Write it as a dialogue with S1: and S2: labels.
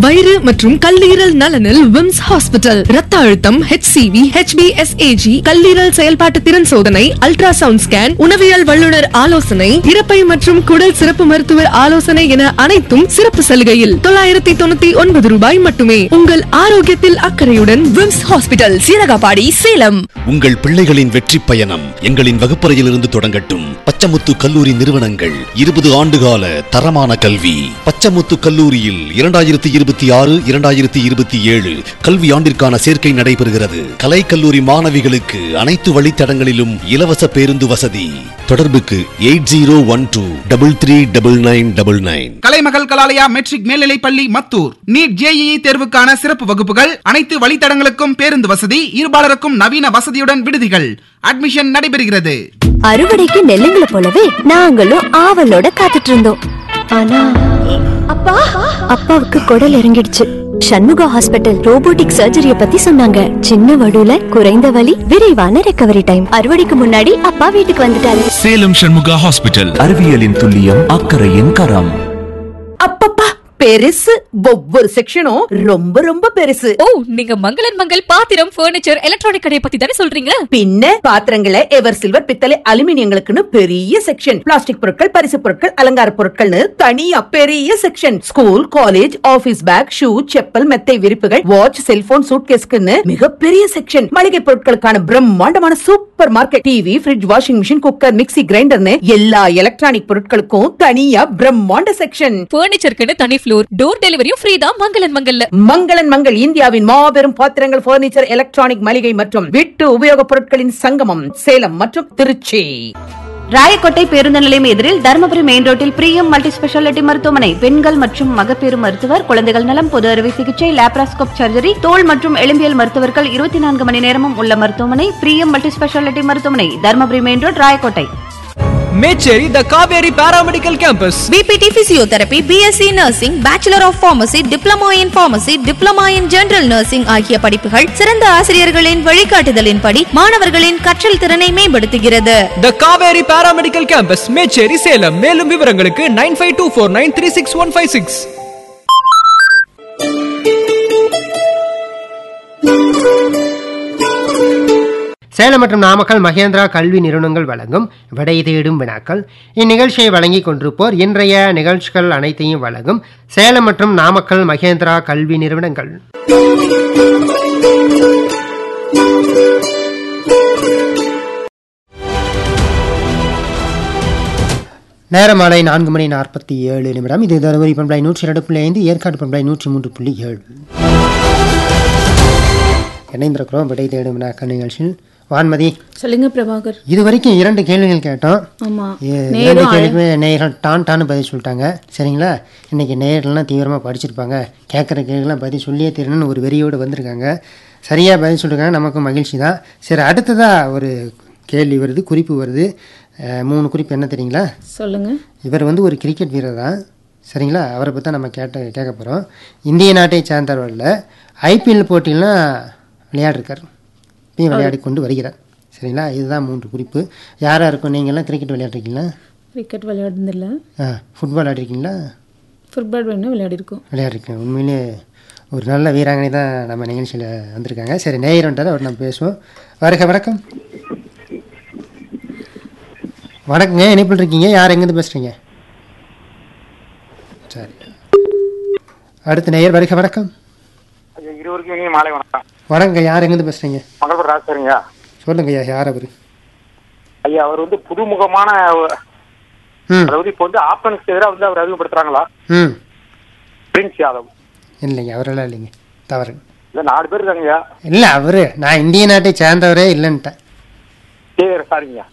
S1: வயிறு மற்றும் கல்லீரல் நலனில் விம்ஸ் ஹாஸ்பிட்டல் ரத்த அழுத்தம் HCV HbSAg கல்லீரல் செயல்பாட்டு திறன் சோதனை அல்ட்ராசவுண்ட் ஸ்கேன் உணவியல் வல்லுநர் ஆலோசனை இறப்பை மற்றும் குடல் சிறப்பு மருத்துவர் ஆலோசனை என அனைத்தும் சிறப்பு சலுகையில் தொள்ளாயிரத்தி தொண்ணூத்தி ஒன்பது ரூபாய் மட்டுமே உங்கள் ஆரோக்கியத்தில் அக்கறையுடன் விம்ஸ் ஹாஸ்பிட்டல் சீரகாபாடி சேலம்
S2: உங்கள் பிள்ளைகளின் வெற்றி பயணம் எங்களின் வகுப்பறையிலிருந்து தொடங்கட்டும் பச்சமுத்து கல்லூரி நிறுவனங்கள் இருபது ஆண்டுகால தரமான கல்வி பச்சமுத்து கல்லூரியில் இரண்டாயிரத்தி இருபத்தி ஆறு இரண்டாயிரத்தி இருபத்தி ஏழு கல்வி ஆண்டிற்கான சேர்க்கை நடைபெறுகிறது கலை கல்லூரி மாணவிகளுக்கு அனைத்து வழித்தடங்களிலும் இலவச பேருந்து வசதி தொடர்புக்கு eight zero one two double three double nine double nine
S3: Kalaimagal Kalalaya matric மேல்நிலைப் பள்ளி மத்தூர் நீட் ஜேஇஇ தேர்வுக்கான சிறப்பு வகுப்புகள் அனைத்து வழித்தடங்களுக்கும் பேருந்து வசதி இருபாலருக்கும் நவீன வசதியுடன் விடுதிகள் அட்மிஷன் நடைபெறுகிறது
S4: அறுவடைக்கு நெல்லுங்களை போலவே நாங்களும் ஆவலோட காத்துட்டு இருந்தோம் ஆனா அப்பா அப்பாவுக்கு குடல் இறங்கிடுச்சு சண்முகா ஹாஸ்பிட்டல் ரோபோட்டிக் சர்ஜரிய பத்தி சொன்னாங்க சின்ன வடுல குறைந்த வலி விரைவான ரெக்கவரி டைம் அறுவடைக்கு முன்னாடி அப்பா வீட்டுக்கு வந்துட்டாரு
S5: சேலம் சண்முகா ஹாஸ்பிட்டல்
S6: அறிவியலின் துல்லியம் அக்கறையின் கரம்
S7: அப்பப்பா பெருசு ஒவ்வொரு செக்ஷனும் ரொம்ப ரொம்ப பெருசு
S8: ஓ நீங்க மங்களன் மங்கள் பாத்திரம் பர்னிச்சர் எலக்ட்ரானிக் கடையை பத்தி தானே சொல்றீங்க
S7: பின்ன பாத்திரங்களை எவர் சில்வர் பித்தளை அலுமினியங்களுக்குன்னு பெரிய செக்ஷன் பிளாஸ்டிக் பொருட்கள் பரிசு பொருட்கள் அலங்கார பொருட்கள்னு தனியா பெரிய section school college office bag shoe chappal மெத்தை விரிப்புகள் வாட்ச் செல்போன் சூட்கேஸ்க்குன்னு மிகப்பெரிய செக்ஷன் மளிகை பொருட்களுக்கான பிரம்மாண்டமான super market TV fridge washing machine cooker mixie கிரைண்டர்னு எல்லா எலக்ட்ரானிக் பொருட்களுக்கும் தனியா பிரம்மாண்ட செக்ஷன்
S8: பர்னிச்சருக்குன்னு தனி ஃப்ளோர் டோர் டெலிவரியும் ஃப்ரீ தான் மங்களன் மங்கல்ல
S7: மங்களன் மங்கள் இந்தியாவின் மாபெரும் பாத்திரங்கள் பர்னிச்சர் எலக்ட்ரானிக் மளிகை மற்றும் வீட்டு உபயோகப் பொருட்களின் சங்கமம் சேலம் மற்றும் திருச்சி
S9: ராயக்கோட்டை பேருந்து நிலையம் எதிரில் தருமபுரி மெயின் ரோட்டில் பிரியம் மல்டி ஸ்பெஷாலிட்டி மருத்துவமனை பெண்கள் மற்றும் மகப்பேறு மருத்துவர் குழந்தைகள் நலம் பொது அறுவை சிகிச்சை லேப்ராஸ்கோப் சர்ஜரி தோல் மற்றும் எலும்பியல் மருத்துவர்கள் இருபத்தி நான்கு மணி நேரமும் உள்ள மருத்துவமனை பிரியம் மல்டி ஸ்பெஷாலிட்டி மருத்துவமனை Dharmapuri main road Rayakottai
S10: Mecheri the Kaveri paramedical campus
S8: BPT physiotherapy B Sc nursing bachelor of pharmacy diploma in pharmacy diploma in general nursing ஆகிய படிப்புகள் சிறந்த ஆசிரியர்களின் வழிகாட்டுதலின்படி மாணவர்களின் கற்றல் திறனை மேம்படுத்துகிறது
S10: the Kaveri paramedical campus Mecheri Salem மேலும் விவரங்களுக்கு nine five two four nine three six one five six
S11: Salem மற்றும் நாமக்கல் மகேந்திரா கல்வி நிறுவனங்கள் வழங்கும் விடை தேடும் வினாக்கள் இந்நிகழ்ச்சியை வழங்கிக் கொண்டிருப்போர் இன்றைய நிகழ்ச்சிகள் அனைத்தையும் வழங்கும் சேலம் மற்றும் நாமக்கல் மகேந்திரா கல்வி நிறுவனங்கள் நேரம் மாலை நான்கு மணி நாற்பத்தி ஏழு நிமிடம் இது தருமபுரி பண்பலை நூற்றி இரண்டு புள்ளி ஐந்து ஏற்காடு பண்பலை நூற்றி மூன்று புள்ளி ஏழு இணைந்திருக்கிறோம் விடை தேடும் வினாக்கள் நிகழ்ச்சியில் வான்மதி
S12: சொல்லுங்க பிரபாகர்
S11: இது வரைக்கும் இரண்டு கேள்விகள் கேட்டோம்
S12: ஆமா
S11: ஏ- இரண்டு
S12: நேரம்
S11: கேள்விக்குமே நேயர்கள் டான் டான்னு பதில் சொல்லிட்டாங்க சரிங்களா இன்னைக்கு நேயர்கள்லாம் தீவிரமாக படிச்சிருப்பாங்க கேட்குற கேள்விலாம் பதில் சொல்லியே தரணும்னு ஒரு வெறியோடு வந்திருக்காங்க சரியாக பதில் சொல்லிருக்காங்க நமக்கும் மகிழ்ச்சி தான் சரி அடுத்ததாக ஒரு கேள்வி வருது குறிப்பு வருது அஹ், மூணு குறிப்பு என்ன தெரியுங்களா
S12: சொல்லுங்க
S11: இவர் வந்து ஒரு கிரிக்கெட் வீரர் தான் சரிங்களா அவரை பற்றி தான் நம்ம கேட்ட கேட்க போகிறோம் இந்திய நாட்டை சேர்ந்தவரில் ஐபிஎல் போட்டிலாம் விளையாடிருக்கார் இப்பயும் விளையாடி கொண்டு வருகிறார் சரிங்களா இதுதான் மூன்று குறிப்பு யாராக இருக்கும் நீங்கள்லாம் கிரிக்கெட் விளையாடுறீங்களா
S12: கிரிக்கெட் விளையாடுனதில்ல
S11: ஆ ஃபுட்பால் விளையாடிருக்கீங்களா
S12: ஃபுட்பால் வேணும் விளையாடி இருக்கோம்
S11: விளையாடிருக்கேன் உண்மையிலே ஒரு நல்ல வீராங்கனை தான் நம்ம நிகழ்ச்சியில் வந்திருக்காங்க சரி நேயர் வந்துட்டார் அவர் நம்ம பேசுவோம் வருக வணக்கம் வணக்கங்க இணைப்பில் இருக்கீங்க யார் எங்கேருந்து பேசுகிறீங்க சரி அடுத்த நேயர் வருக வணக்கம்
S13: இருவருக்கும் இனிய மாலை வணக்கம்
S11: வணங்க யார் எங்கேருந்து பேசுகிறீங்க
S13: மகளூர் ராஜ்சரிங்க
S11: சொல்லுங்க ஐயா யார் அவர்
S13: ஐயா அவர் வந்து புதுமுகமான
S11: ம்
S13: அதாவது இப்போ வந்து ஆப்கனுக்கு எதிராக வந்து அவர் அறிமுகப்படுத்துறாங்களா
S11: ம்
S13: பிரின்ஸ் யாதவ்
S11: இல்லைங்க அவரெல்லாம் இல்லைங்க தவறு
S13: இல்ல நாலு பேர் இருக்காங்கய்யா
S11: இல்லை அவரு நான் இந்திய நாட்டை சேர்ந்தவரே இல்லைன்ட்டேன்
S13: கே சாரிங்கய்யா